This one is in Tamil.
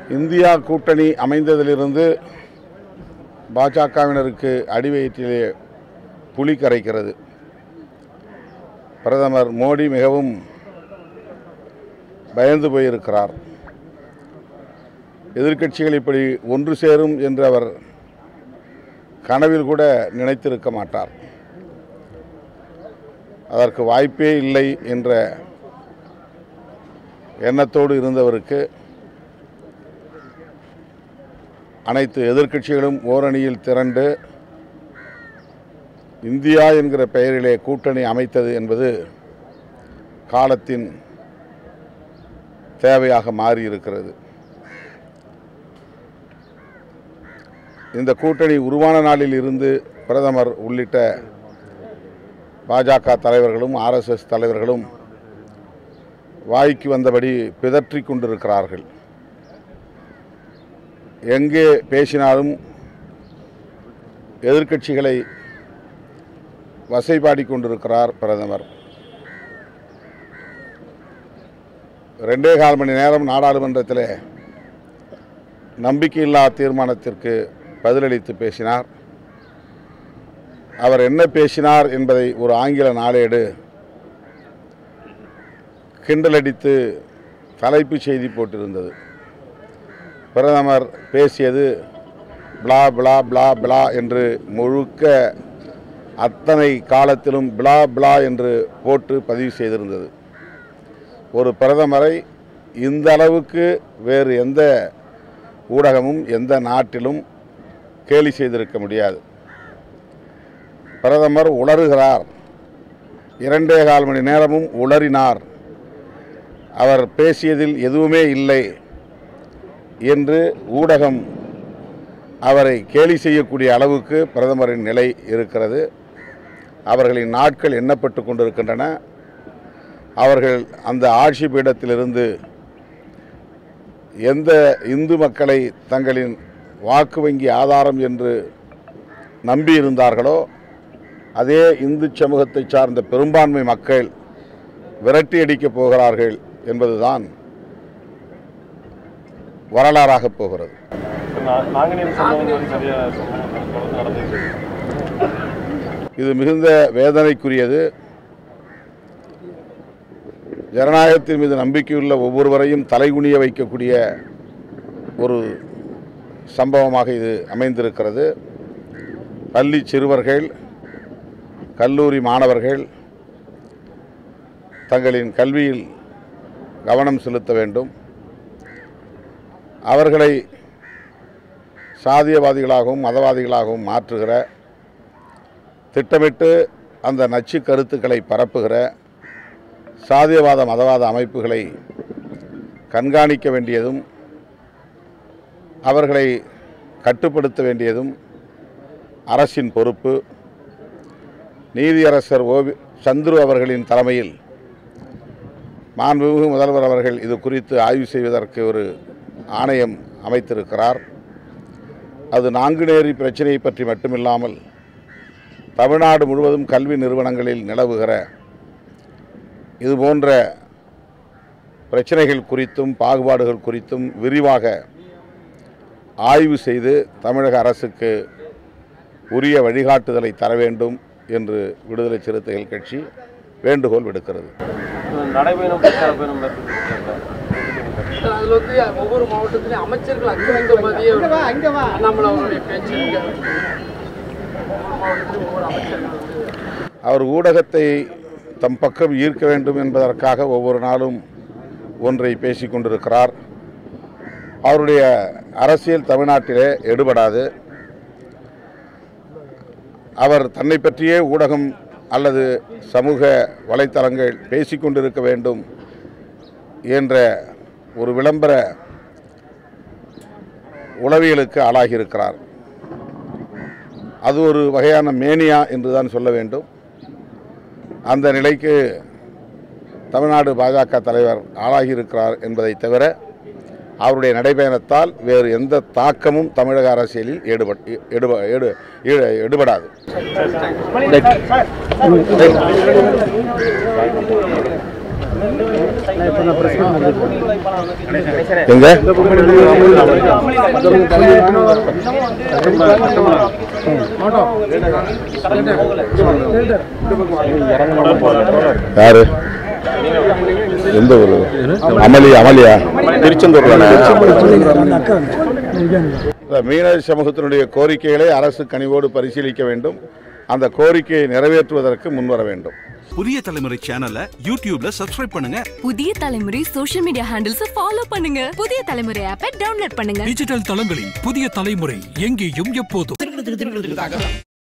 இந்தியா கூட்டணி அமைந்ததிலிருந்து பாஜகவினருக்கு அடிவயிற்றிலே புலி கரைக்கிறது பிரதமர் மோடி மிகவும் பயந்து போயிருக்கிறார் எதிர்க்கட்சிகள் இப்படி ஒன்று சேரும் என்று அவர் கனவில் கூட நினைத்திருக்க மாட்டார் அதற்கு வாய்ப்பே இல்லை என்ற எண்ணத்தோடு இருந்தவருக்கு அனைத்து எதிர்க்கட்சிகளும் ஓரணியில் திரண்டு இந்தியா என்கிற பெயரிலே கூட்டணி அமைத்தது என்பது காலத்தின் தேவையாக மாறியிருக்கிறது இந்த கூட்டணி உருவான நாளில் இருந்து பிரதமர் உள்ளிட்ட பாஜக தலைவர்களும் ஆர்எஸ்எஸ் தலைவர்களும் வாய்க்கு வந்தபடி பிதற்றிக் கொண்டிருக்கிறார்கள் எங்கே பேசினாலும் எதிர்க்கட்சிகளை வசைபாடி கொண்டிருக்கிறார் பிரதமர் ரெண்டே கால் மணி நேரம் நாடாளுமன்றத்தில் நம்பிக்கையில்லா தீர்மானத்திற்கு பதிலளித்து பேசினார் அவர் என்ன பேசினார் என்பதை ஒரு ஆங்கில நாளேடு கிண்டலடித்து தலைப்புச் செய்தி போட்டிருந்தது பிரதமர் பேசியது பிளா பிளா பிளா பிளா என்று முழுக்க அத்தனை காலத்திலும் பிளா பிளா என்று போட்டு பதிவு செய்திருந்தது ஒரு பிரதமரை இந்த அளவுக்கு வேறு எந்த ஊடகமும் எந்த நாட்டிலும் கேலி செய்திருக்க முடியாது பிரதமர் உளறுகிறார் இரண்டே கால் மணி நேரமும் உளறினார் அவர் பேசியதில் எதுவுமே இல்லை என்று ஊடகம் அவரை கேலி செய்யக்கூடிய அளவுக்கு பிரதமரின் நிலை இருக்கிறது அவர்களின் நாட்கள் எண்ணப்பட்டு கொண்டிருக்கின்றன அவர்கள் அந்த ஆட்சி பீடத்திலிருந்து எந்த இந்து மக்களை தங்களின் வாக்கு வங்கி ஆதாரம் என்று நம்பியிருந்தார்களோ அதே இந்து சமூகத்தை சார்ந்த பெரும்பான்மை மக்கள் விரட்டி அடிக்கப் போகிறார்கள் என்பதுதான் வரலாறாக போகிறது நா- நாங்குநேரி சம்பவம் வந்து நிறைய சம்பவம் தொடர்ந்து நடந்துட்டு இருக்கு. இது மிகுந்த வேதனைக்குரியது ஜனநாயகத்தின் மீது நம்பிக்கையுள்ள ஒவ்வொருவரையும் தலைகுனிய வைக்கக்கூடிய ஒரு சம்பவமாக இது அமைந்திருக்கிறது பள்ளி சிறுவர்கள் கல்லூரி மாணவர்கள் தங்களின் கல்வியில் கவனம் செலுத்த வேண்டும் அவர்களை சாதியவாதிகளாகவும் மதவாதிகளாகவும் மாற்றுகிற திட்டமிட்டு அந்த நச்சு கருத்துக்களை பரப்புகிற சாதியவாத மதவாத அமைப்புகளை கண்காணிக்க வேண்டியதும் அவர்களை கட்டுப்படுத்த வேண்டியதும் அரசின் பொறுப்பு நீதியரசர் ஓவி சந்துரு அவர்களின் தலைமையில் மாண்புமிகு முதல்வர் அவர்கள் இது குறித்து ஆய்வு செய்வதற்கு ஒரு ஆணையம் அமைத்திருக்கிறார் அது நான்குநேரி பிரச்சனையை பற்றி மட்டுமில்லாமல் தமிழ்நாடு முழுவதும் கல்வி நிறுவனங்களில் நிலவுகிற இது போன்ற பிரச்சனைகள் குறித்தும் பாகுபாடுகள் குறித்தும் விரிவாக ஆய்வு செய்து தமிழக அரசுக்கு உரிய வழிகாட்டுதலை தர வேண்டும் என்று விடுதலை சிறுத்தைகள் கட்சி வேண்டுகோள் விடுக்கிறது நடைபயணம் பிரச்சார பயணம் மேற்கொண்டிருக்காங்க. அதுல வந்து ஒவ்வொரு மாவட்டத்திலையும் அமைச்சர்கள் அங்கங்க மதிய அண்ணாமலை அவருடைய பேச்சு இருக்கு. ஒவ்வொரு மாவட்டத்திலும் ஒவ்வொரு அமைச்சர்கள் வந்து அவர் ஊடகத்தை தம் பக்கம் ஈர்க்க வேண்டும் என்பதற்காக ஒவ்வொரு நாளும் ஒன்றை பேசிக் கொண்டிருக்கிறார் அவருடைய அரசியல் தமிழ்நாட்டிலே எடுபடாது அவர் தன்னை பற்றியே ஊடகம் அல்லது சமூக வலைத்தளங்கள் பேசிக்கொண்டிருக்க வேண்டும் என்ற ஒரு விளம்பர உளவியலுக்கு ஆளாகியிருக்கிறார் அது ஒரு வகையான மேனியா என்று தான் சொல்ல வேண்டும் அந்த நிலைக்கு தமிழ்நாடு பாஜக தலைவர் ஆளாகியிருக்கிறார் என்பதை தவிர அவருடைய நடைபயணத்தால் வேறு எந்த தாக்கமும் தமிழக அரசியலில் ஈடுபட் ஈடுப ஈடு ஈடு- ஈடுபடாது எங்க யாரு எந்த ஊரு அமளி அமளியா திருச்செந்தூர் மீனவர் சமூகத்தினுடைய கோரிக்கைகளை அரசு கனிவோடு பரிசீலிக்க வேண்டும் அந்த கோரிக்கையை நிறைவேற்றுவதற்கு முன்வர வேண்டும் புதிய தலைமுறை சேனலை யூடியூப்ல சப்ஸ்கிரைப் பண்ணுங்க புதிய தலைமுறை சோஷியல் மீடியா ஹேண்டில்ஸ் ஃபாலோ பண்ணுங்க புதிய தலைமுறை ஆப்பை டவுன்லோட் பண்ணுங்க டிஜிட்டல் தளங்களில் புதிய தலைமுறை எங்கேயும் எப்போதும்